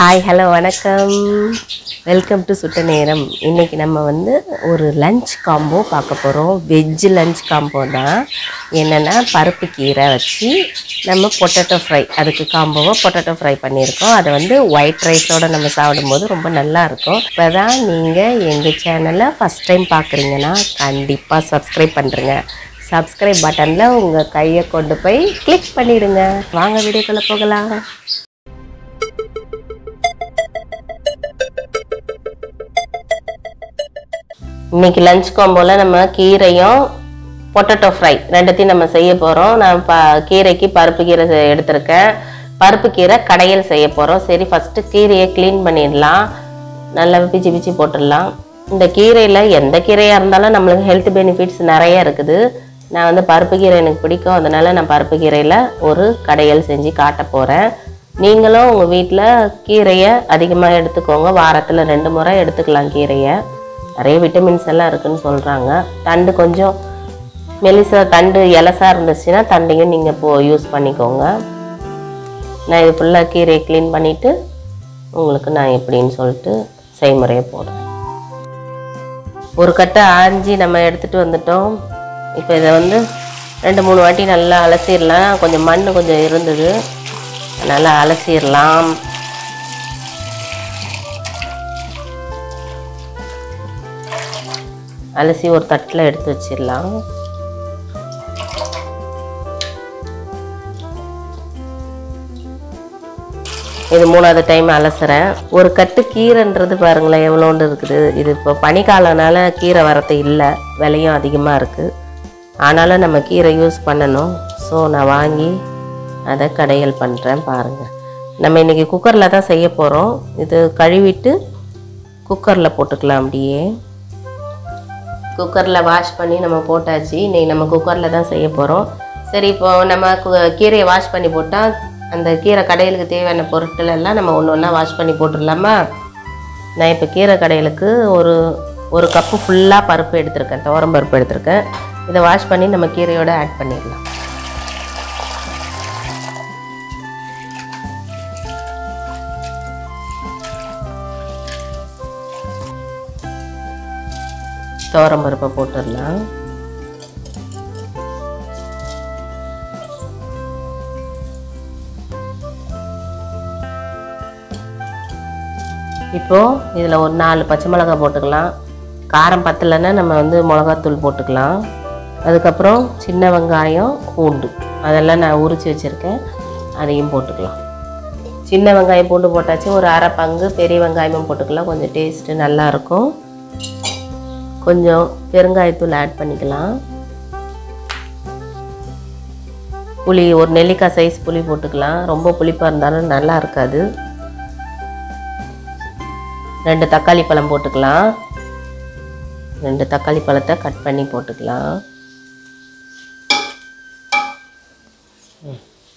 Hi hello வணக்கம் welcome to சுட்ட நேரம் இன்றைக்கி நம்ம வந்து ஒரு லஞ்ச் காம்போ பார்க்க போகிறோம் வெஜ் லஞ்ச் காம்போ தான் என்னென்னா பருப்பு கீரை வச்சு நம்ம பொட்டேட்டோ ஃப்ரை அதுக்கு காம்போவாக பொட்டேட்டோ ஃப்ரை பண்ணியிருக்கோம் அதை வந்து ஒயிட் ரைஸோடு நம்ம சாப்பிடும்போது ரொம்ப நல்லா இருக்கும் இப்போ தான் நீங்கள் எங்கள் சேனலை ஃபஸ்ட் டைம் பார்க்குறீங்கன்னா கண்டிப்பாக சப்ஸ்கிரைப் பண்ணுறேங்க சப்ஸ்கிரைப் பட்டனில் உங்கள் கையை கொண்டு போய் கிளிக் பண்ணிடுங்க வாங்க வீடியோக்குள்ளே போகலாம் இன்னைக்கு லஞ்ச் காம்போல நம்ம கீரையும் பொட்டேட்டோ ஃப்ரை ரெண்டுத்தையும் நம்ம செய்ய போகிறோம் நான் ப கீரைக்கு பருப்பு கீரை செ- எடுத்திருக்கேன் பருப்பு கீரை கடையில் செய்ய போகிறோம் சரி ஃபஸ்ட்டு கீரையை க்ளீன் பண்ணிடலாம் நல்லா பிச்சு பிச்சு போட்டுடலாம் இந்த கீரையில் எந்த கீரையாக இருந்தாலும் நம்மளுக்கு ஹெல்த் பெனிஃபிட்ஸ் நிறைய இருக்குது நான் வந்து பருப்பு கீரை எனக்கு பிடிக்கும் அதனால நான் பருப்பு கீரையில் ஒரு கடையல் செஞ்சு காட்ட போகிறேன் நீங்களும் உங்கள் வீட்டில் கீரையை அதிகமாக எடுத்துக்கோங்க வாரத்தில் ரெண்டு முறை எடுத்துக்கலாம் கீரையை நிறைய விட்டமின்ஸ் எல்லாம் இருக்குன்னு சொல்கிறாங்க தண்டு கொஞ்சம் மெலிசா தண்டு இலசா இருந்துச்சுன்னா தண்டையும் நீங்கள் இப்போ யூஸ் பண்ணிக்கோங்க நான் இது ஃபுல்லாக கீரையை க்ளீன் பண்ணிவிட்டு உங்களுக்கு நான் எப்படின்னு சொல்லிட்டு செய்முறையை போடுறேன் ஒரு கட்டை ஆஞ்சி நம்ம எடுத்துகிட்டு வந்துட்டோம் இப்போ இதை வந்து ரெண்டு மூணு வாட்டி நல்லா அலசிடலாம் கொஞ்சம் மண் கொஞ்சம் இருந்தது நல்லா அலசிடலாம் அலசி ஒரு தட்டில் எடுத்து வச்சிடலாம் இது மூணாவது டைம் அலசுறேன் ஒரு கட்டு கீரைன்றது பாருங்களேன் எவ்வளோண்டு இருக்குது இது இப்போ பனிக்காலனால கீரை வரத்து இல்லை விலையும் அதிகமாக இருக்குது ஆனாலும் நம்ம கீரை யூஸ் பண்ணணும் ஸோ நான் வாங்கி அதை கடையல் பண்ணுறேன் பாருங்கள் நம்ம இன்றைக்கி குக்கரில் தான் செய்ய போகிறோம் இது கழுவிட்டு குக்கரில் போட்டுக்கலாம் அப்படியே குக்கரில் வாஷ் பண்ணி நம்ம போட்டாச்சு இன்னைக்கு நம்ம குக்கரில் தான் செய்ய போகிறோம் சரி இப்போ நம்ம கு- கீரையை வாஷ் பண்ணி போட்டால் அந்த கீரை கடையிலுக்கு தேவையான பொருட்கள் எல்லாம் நம்ம ஒன்று ஒன்றா வாஷ் பண்ணி போட்டுடலாமா நான் இப்போ கீரை கடையிலுக்கு ஒரு ஒரு கப்பு ஃபுல்லாக பருப்பு எடுத்திருக்கேன் துவரம் பருப்பு எடுத்திருக்கேன் இதை வாஷ் பண்ணி நம்ம கீரையோட ஆட் பண்ணிடலாம் துவரம் பருப்பை போட்டுடலாம் இப்போது இதில் ஒரு நாலு பச்சை மிளகாய் போட்டுக்கலாம் காரம் பத்தலைன்னா நம்ம வந்து மிளகாத்தூள் போட்டுக்கலாம் அதுக்கப்புறம் சின்ன வெங்காயம் பூண்டு அதெல்லாம் நான் உரித்து வச்சுருக்கேன் அதையும் போட்டுக்கலாம் சின்ன வெங்காயம் பூண்டு போட்டாச்சு ஒரு அரை பங்கு பெரிய வெங்காயமும் போட்டுக்கலாம் கொஞ்சம் டேஸ்ட்டு நல்லாயிருக்கும் கொஞ்சம் பெருங்காயத்தூள் ஆட் பண்ணிக்கலாம் புளி ஒரு நெல்லிக்காய் சைஸ் புளி போட்டுக்கலாம் ரொம்ப புளிப்பாக இருந்தாலும் நல்லா இருக்காது ரெண்டு தக்காளி பழம் போட்டுக்கலாம் ரெண்டு தக்காளி பழத்தை கட் பண்ணி போட்டுக்கலாம் ம்.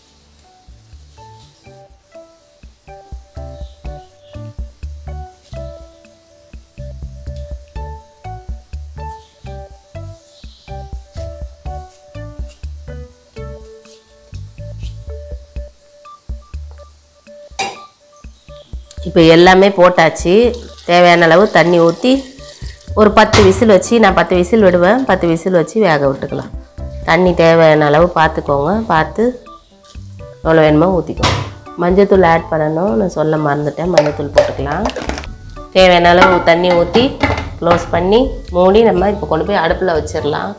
இப்போ எல்லாமே போட்டாச்சு தேவையான அளவு தண்ணி ஊற்றி ஒரு பத்து விசில் வச்சு நான் பத்து விசில் விடுவேன் பத்து விசில் வச்சு வேக விட்டுக்கலாம் தண்ணி தேவையான அளவு பார்த்துக்கோங்க பார்த்து எவ்வளோ வேணுமோ ஊற்றிக்கோங்க மஞ்சத்தூள் ஆட் பண்ணணும் நான் சொல்ல மறந்துட்டேன் மஞ்சத்தூள் போட்டுக்கலாம் தேவையான அளவு தண்ணி ஊற்றி க்ளோஸ் பண்ணி மூடி நம்ம இப்போ கொண்டு போய் அடுப்பில் வச்சிடலாம்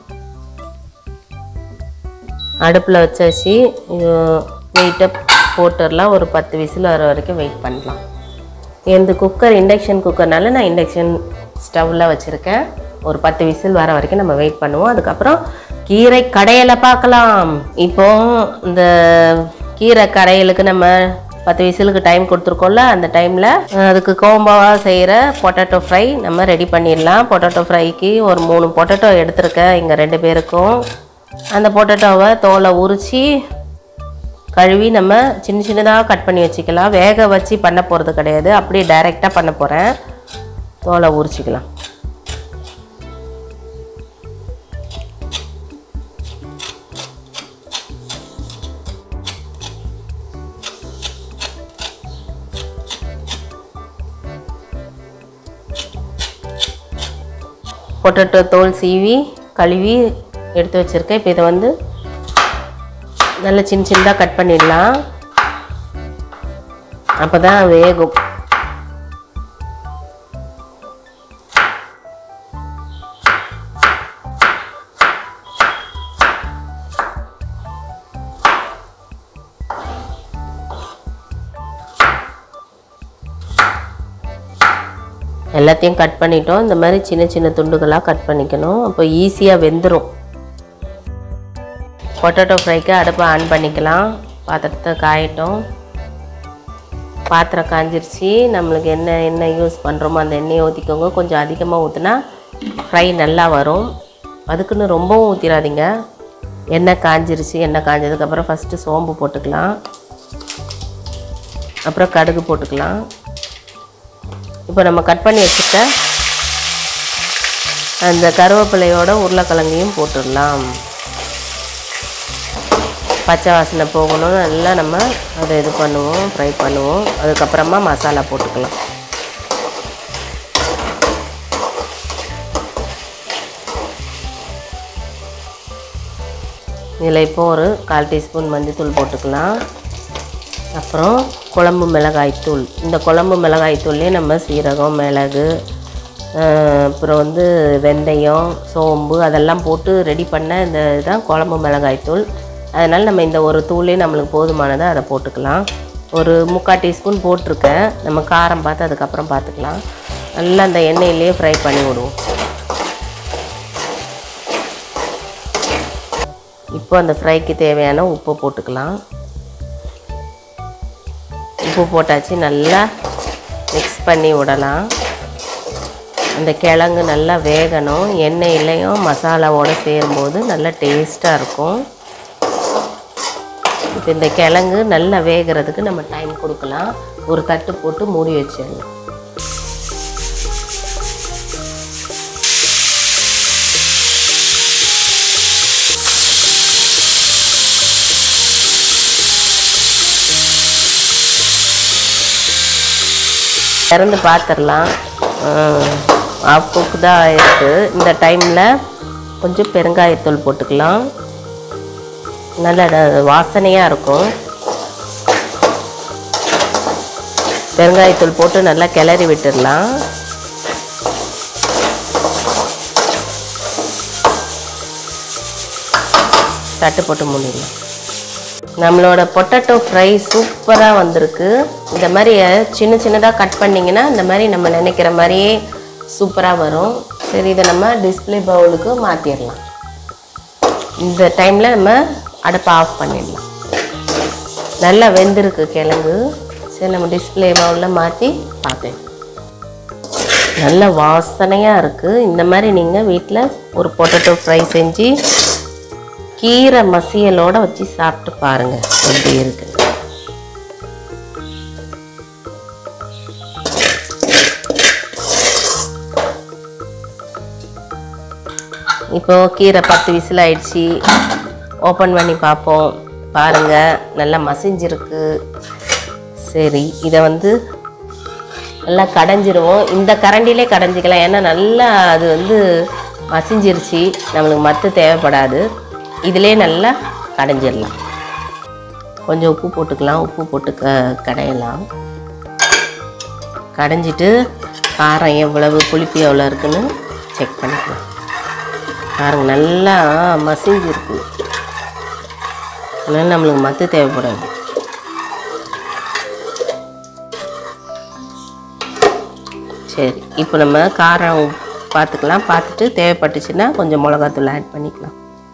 அடுப்பில் வச்சாச்சு வெயிட்டை போட்டுடலாம் ஒரு பத்து விசில் வர வரைக்கும் வெயிட் பண்ணலாம் இந்த குக்கர் இண்டக்ஷன் குக்கர்னால நான் இண்டக்ஷன் ஸ்டவ்வில் வச்சுருக்கேன் ஒரு பத்து விசில் வர வரைக்கும் நம்ம வெயிட் பண்ணுவோம் அதுக்கப்புறம் கீரை கடையில் பார்க்கலாம் இப்போ இந்த கீரை கடையலுக்கு நம்ம பத்து விசிலுக்கு டைம் கொடுத்துருக்கோம்ல அந்த டைமில் அதுக்கு கோம்பாவாக செய்கிற பொட்டேட்டோ ஃப்ரை நம்ம ரெடி பண்ணிடலாம் பொட்டேட்டோ ஃப்ரைக்கு ஒரு மூணு பொட்டேட்டோ எடுத்திருக்கேன் இங்கே ரெண்டு பேருக்கும் அந்த பொட்டேட்டோவை தோலை உரித்து கழுவி நம்ம சின்ன சின்னதாக கட் பண்ணி வச்சுக்கலாம் வேக வச்சு பண்ண போகிறது கிடையாது அப்படியே டைரெக்டாக பண்ண போகிறேன் தோலை உரிச்சிக்கலாம் பொட்டேட்டோ தோல் சீவி கழுவி எடுத்து வச்சுருக்கேன் இப்போ இதை வந்து நல்ல சின்ன சின்னதாக கட் பண்ணிடலாம் அப்போ தான் வேகும் எல்லாத்தையும் கட் பண்ணிட்டோம் இந்த மாதிரி சின்ன சின்ன துண்டுகளாக கட் பண்ணிக்கணும் அப்போ ஈஸியாக வெந்துடும் பொட்டேட்டோ ஃப்ரைக்கு அடுப்பை ஆன் பண்ணிக்கலாம் பாத்திரத்தை காயட்டும் பாத்திரம் காஞ்சிருச்சு நம்மளுக்கு என்ன எண்ணெய் யூஸ் பண்ணுறோமோ அந்த எண்ணெயை ஊற்றிக்கோங்க கொஞ்சம் அதிகமாக ஊற்றினா ஃப்ரை நல்லா வரும் அதுக்குன்னு ரொம்பவும் ஊற்றிடாதீங்க எண்ணெய் காஞ்சிருச்சு எண்ணெய் காஞ்சதுக்கப்புறம் ஃபஸ்ட்டு சோம்பு போட்டுக்கலாம் அப்புறம் கடுகு போட்டுக்கலாம் இப்போ நம்ம கட் பண்ணி வச்சுட்ட அந்த கருவேப்பிலையோட உருளைக்கிழங்கையும் போட்டுடலாம் பச்சை வாசனை போகணும் நல்லா நம்ம அதை இது பண்ணுவோம் ஃப்ரை பண்ணுவோம் அதுக்கப்புறமா மசாலா போட்டுக்கலாம் இதில் இப்போ ஒரு கால் டீஸ்பூன் மஞ்சள்தூள் போட்டுக்கலாம் அப்புறம் குழம்பு மிளகாய்த்தூள் இந்த குழம்பு மிளகாய்த்தூள்லேயே நம்ம சீரகம் மிளகு அஹ், அப்புறம் வந்து வெந்தயம் சோம்பு அதெல்லாம் போட்டு ரெடி பண்ண இந்த இதுதான் குழம்பு மிளகாய்த்தூள் அதனால் நம்ம இந்த ஒரு தூளே நம்மளுக்கு போதுமானதை அதை போட்டுக்கலாம் ஒரு முக்கால் டீஸ்பூன் போட்டிருக்கேன் நம்ம காரம் பார்த்து அதுக்கப்புறம் பார்த்துக்கலாம் நல்லா அந்த எண்ணெயிலேயே ஃப்ரை பண்ணி விடுவோம் இப்போ அந்த ஃப்ரைக்கு தேவையான உப்பு போட்டுக்கலாம் உப்பு போட்டாச்சு நல்லா மிக்ஸ் பண்ணி விடலாம் அந்த கிழங்கு நல்லா வேகணும் எண்ணெயிலையும் மசாலாவோடு சேரும்போது நல்லா டேஸ்ட்டாக இருக்கும் இப்போ இந்த கிழங்கு நல்லா வேகிறதுக்கு நம்ம டைம் கொடுக்கலாம் ஒரு தட்டு போட்டு மூடி வச்சிடலாம் திறந்து பார்த்துடலாம் ஆஃப் குக் தான் இருக்குது இந்த டைமில் கொஞ்சம் பெருங்காயத்தூள் போட்டுக்கலாம் நல்ல ட- வாசனையாக இருக்கும் பெருங்காயத்தூள் போட்டு நல்லா கிளறி விட்டுடலாம் தட்டு போட்டு மூடிடலாம் நம்மளோட பொட்டேட்டோ ஃப்ரை சூப்பராக வந்திருக்கு இந்த மாதிரி சின்ன சின்னதாக கட் பண்ணிங்கன்னா இந்த மாதிரி நம்ம நினைக்கிற மாதிரியே சூப்பராக வரும் சரி இதை நம்ம டிஸ்ப்ளே பவுலுக்கு மாற்றிடலாம் இந்த டைமில் நம்ம அடுப்பை ஆஃப் பண்ணிடலாம் நல்லா வெந்திருக்கு கிழங்கு சரி நம்ம டிஸ்ப்ளே பவுலில் மாற்றி பார்ப்பேன் நல்ல வாசனையாக இருக்குது இந்த மாதிரி நீங்கள் வீட்டில் ஒரு பொட்டேட்டோ ஃப்ரை செஞ்சு கீரை மசியலோட வச்சு சாப்பிட்டு பாருங்க எப்படி இருக்கு இப்போ கீரை பத்து விசில் ஆயிடுச்சு ஓப்பன் பண்ணி பார்ப்போம் பாருங்க நல்லா மசிஞ்சிருக்கு சரி இதை வந்து நல்லா கடைஞ்சிருவோம் இந்த கரண்டிலே கடைஞ்சிக்கலாம் ஏன்னா நல்லா அது வந்து மசிஞ்சிருச்சு நம்மளுக்கு மத்து தேவைப்படாது இதிலே நல்லா கடைஞ்சிடலாம் கொஞ்சம் உப்பு போட்டுக்கலாம் உப்பு போட்டு க கடையலாம் கடைஞ்சிட்டு காரம் எவ்வளவு புளிப்பு எவ்வளோ இருக்குன்னு செக் பண்ணிக்கலாம் பாருங்க நல்லா மசிஞ்சிருக்கு அதனால நம்மளுக்கு மத்து தேவைப்படாது சரி இப்போ நம்ம காரம் பார்த்துக்கலாம் பார்த்துட்டு தேவைப்பட்டுச்சுன்னா கொஞ்சம் மிளகாத்தூள் ஆட் பண்ணிக்கலாம்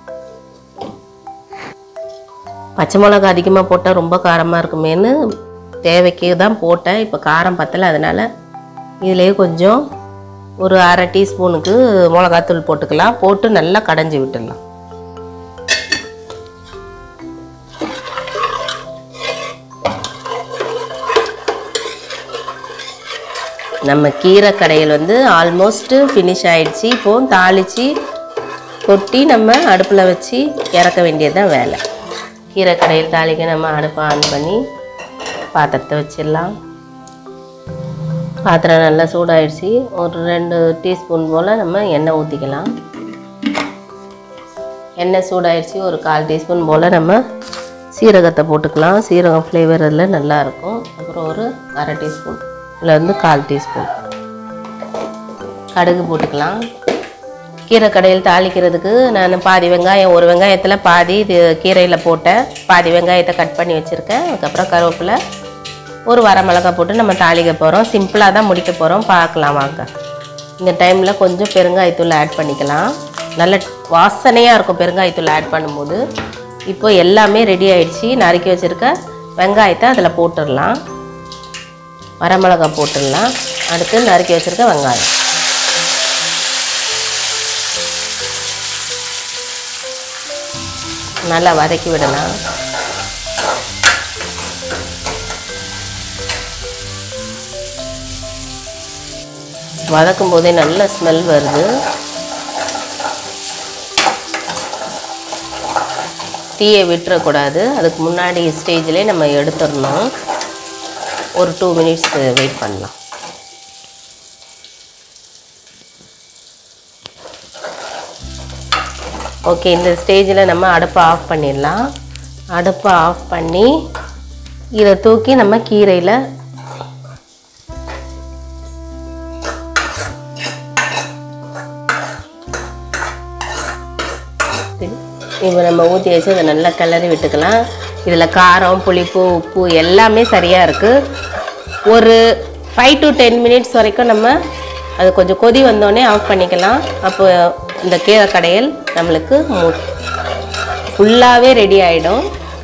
பச்சை மிளகா அதிகமாக போட்டால் ரொம்ப காரமாக இருக்குமேன்னு தேவைக்கு தான் போட்டேன் இப்போ காரம் பத்தலை அதனால் இதுலேயே கொஞ்சம் ஒரு அரை டீஸ்பூனுக்கு மிளகாத்தூள் போட்டுக்கலாம் போட்டு நல்லா கடைஞ்சி விட்டுடலாம் நம்ம கீரை கடையில் வந்து ஆல்மோஸ்ட்டு ஃபினிஷ் ஆயிடுச்சு இப்போ தாளித்து கொட்டி நம்ம அடுப்பில் வச்சு இறக்க வேண்டியது தான் வேலை கீரை கடையில் தாளிக்க நம்ம அடுப்பை ஆன் பண்ணி பாத்திரத்தை வச்சிடலாம் பாத்திரம் நல்லா சூடாயிடுச்சு ஒரு ரெண்டு டீஸ்பூன் போல் நம்ம எண்ணெய் ஊற்றிக்கலாம் எண்ணெய் சூடாயிடுச்சு ஒரு கால் டீஸ்பூன் போல் நம்ம சீரகத்தை போட்டுக்கலாம் சீரகம் ஃப்ளேவர் அதில் நல்லாயிருக்கும் அப்புறம் ஒரு அரை டீஸ்பூன் இதில் வந்து கால் டீஸ்பூன் கடுகு போட்டுக்கலாம் கீரை கடையில் தாளிக்கிறதுக்கு நான் பாதி வெங்காயம் ஒரு வெங்காயத்தில் பாதி இது கீரையில் போட்டேன் பாதி வெங்காயத்தை கட் பண்ணி வச்சுருக்கேன் அதுக்கப்புறம் கருவேப்பிலை ஒரு வரமிளகா போட்டு நம்ம தாளிக்க போகிறோம் சிம்பிளாக தான் முடிக்க போகிறோம் பார்க்கலாம் வாங்க இந்த டைமில் கொஞ்சம் பெருங்காயத்தூள் ஆட் பண்ணிக்கலாம் நல்ல வாசனையாக இருக்கும் பெருங்காயத்தூள் ஆட் பண்ணும்போது இப்போ எல்லாமே ரெடி ஆயிடுச்சு நறுக்கி வச்சுருக்க வெங்காயத்தை அதில் போட்டுடலாம் வரமிளகா போட்டுடலாம் அடுத்து நறுக்கி வச்சுருக்க வெங்காயம் நல்லா வதக்கி விடலாம் வதக்கும் போதே நல்ல ஸ்மெல் வருது தீயை விட்டுறக்கூடாது அதுக்கு முன்னாடி ஸ்டேஜ்லேயே நம்ம எடுத்துடணும் ஒரு டூ மினிட்ஸ் வெயிட் பண்ணலாம் ஓகே இந்த ஸ்டேஜில் நம்ம அடுப்பை ஆஃப் பண்ணிடலாம் அடுப்பை ஆஃப் பண்ணி இதை தூக்கி நம்ம கீரையில் இப்போ நம்ம ஊற்றி வச்சு அதை நல்லா கிளறி விட்டுக்கலாம் இதில் காரம் புளிப்பு உப்பு எல்லாமே சரியாக இருக்குது ஒரு ஃபைவ் டு டென் மினிட்ஸ் வரைக்கும் நம்ம அது கொஞ்சம் கொதி வந்தோடனே ஆஃப் பண்ணிக்கலாம் அப்போ இந்த கீரை கடையல் நம்மளுக்கு மூ ஃபுல்லாகவே ரெடி ஆகிடும்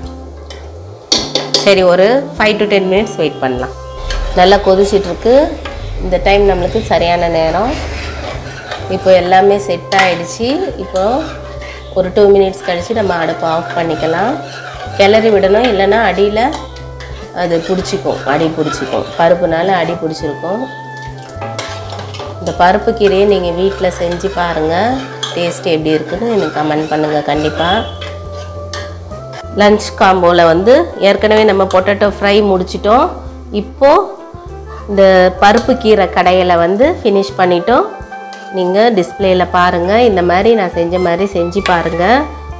சரி ஒரு five to ten minutes wait பண்ணலாம் நல்லா கொதிச்சிட்ருக்கு இந்த டைம் நம்மளுக்கு சரியான நேரம் இப்போ எல்லாமே செட் ஆயிடுச்சு இப்போ ஒரு டூ மினிட்ஸ் கழித்து நம்ம அடுப்பை ஆஃப் பண்ணிக்கலாம் கிளறி விடணும் இல்லைன்னா அடியில் அது பிடிச்சிக்கும் அடி பிடிச்சிக்கும் பருப்புனால அடி பிடிச்சிருக்கும் இந்த பருப்பு கீரையை நீங்கள் வீட்டில் செஞ்சு பாருங்கள் டேஸ்ட் எப்படி இருக்குன்னு எனக்கு கமெண்ட் பண்ணுங்கள் கண்டிப்பாக லஞ்ச் காம்போவில் வந்து ஏற்கனவே நம்ம பொட்டேட்டோ ஃப்ரை முடிச்சிட்டோம் இப்போது இந்த பருப்பு கீரை கடையில் வந்து ஃபினிஷ் பண்ணிட்டோம் நீங்கள் டிஸ்பிளேயில் பாருங்கள் இந்த மாதிரி நான் செஞ்ச மாதிரி செஞ்சு பாருங்கள்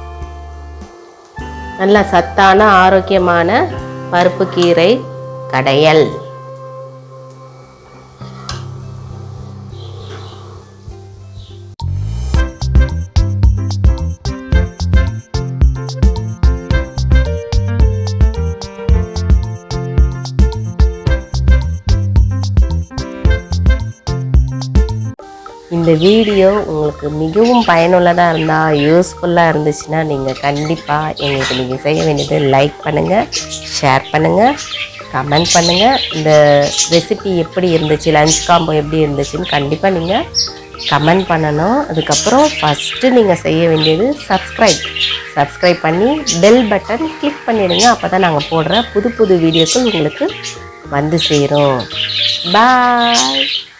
நல்ல சத்தான ஆரோக்கியமான பருப்பு கீரை கடையல் இந்த வீடியோ உங்களுக்கு மிகவும் பயனுள்ளதாக இருந்தால் யூஸ்ஃபுல்லாக இருந்துச்சுன்னா நீங்கள் கண்டிப்பாக எங்களுக்கு நீங்கள் செய்ய வேண்டியது லைக் பண்ணுங்கள் ஷேர் பண்ணுங்கள் கமெண்ட் பண்ணுங்கள் இந்த ரெசிபி எப்படி இருந்துச்சு லஞ்ச் காம்போ எப்படி இருந்துச்சுன்னு கண்டிப்பாக நீங்கள் கமெண்ட் பண்ணணும் அதுக்கப்புறம் ஃபஸ்ட்டு நீங்கள் செய்ய வேண்டியது சப்ஸ்கிரைப் சப்ஸ்கிரைப் பண்ணி பெல் பட்டன் கிளிக் பண்ணிடுங்க அப்போ தான் நாங்கள் போடுற புது புது வீடியோக்கள் உங்களுக்கு வந்து சேரும் பாய்